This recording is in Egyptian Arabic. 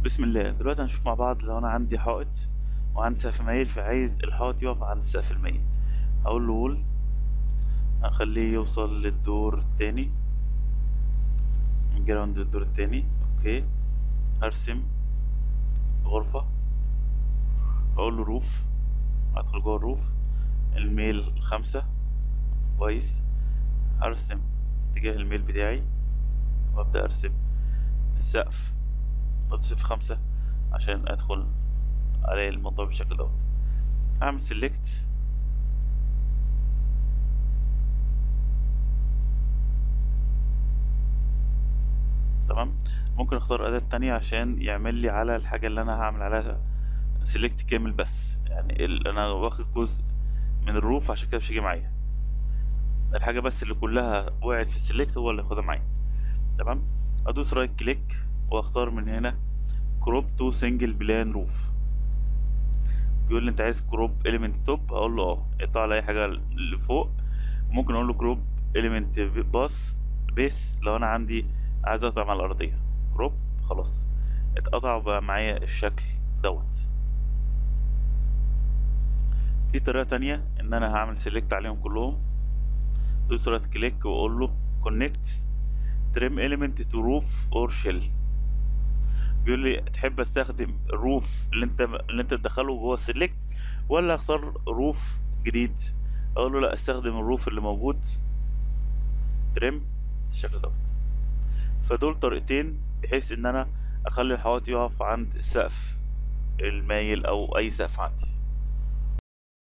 بسم الله دلوقتي هنشوف مع بعض لو انا عندي حائط وعندي سقف مايل فعايز الحائط يقف عند السقف المايل هقول له وول هخليه يوصل للدور التاني من جراوند للدور التاني اوكي هرسم غرفة هقول له روف هدخل جوه الروف الميل خمسة كويس هرسم اتجاه الميل بتاعي وابدأ ارسم السقف ادوس في خمسة عشان ادخل الاقي الموضوع بالشكل دوت هعمل سيلكت تمام ممكن اختار اداة تانية عشان يعمل لي على الحاجة اللي انا هعمل عليها سيلكت كامل بس يعني ال- انا واخد جزء من الروف عشان كده مش هيجي معايا الحاجة بس اللي كلها وقعت في السيلكت هو اللي هاخدها معايا تمام ادوس رايت كليك واختار من هنا كروب تو سنجل بلان روف بيقول لي انت عايز كروب اليمنت توب اقول له اه يقطع لي اي حاجه اللي فوق ممكن اقول له كروب اليمنت باس بيس لو انا عندي عايز اقطع مع الارضيه كروب خلاص اتقطع بقى معايا الشكل دوت في طريقه تانية ان انا هعمل سيلكت عليهم كلهم دوس رايت كليك واقول له كونكت تريم element to roof or shell بيقول لي تحب استخدم الروف اللي انت اللي انت تدخله جوه السيلكت ولا اختار روف جديد اقول له لا استخدم الروف اللي موجود تريم بالشكل دوت فدول طريقتين بحيث ان انا اخلي الحوائط يقف عند السقف المايل او اي سقف عندي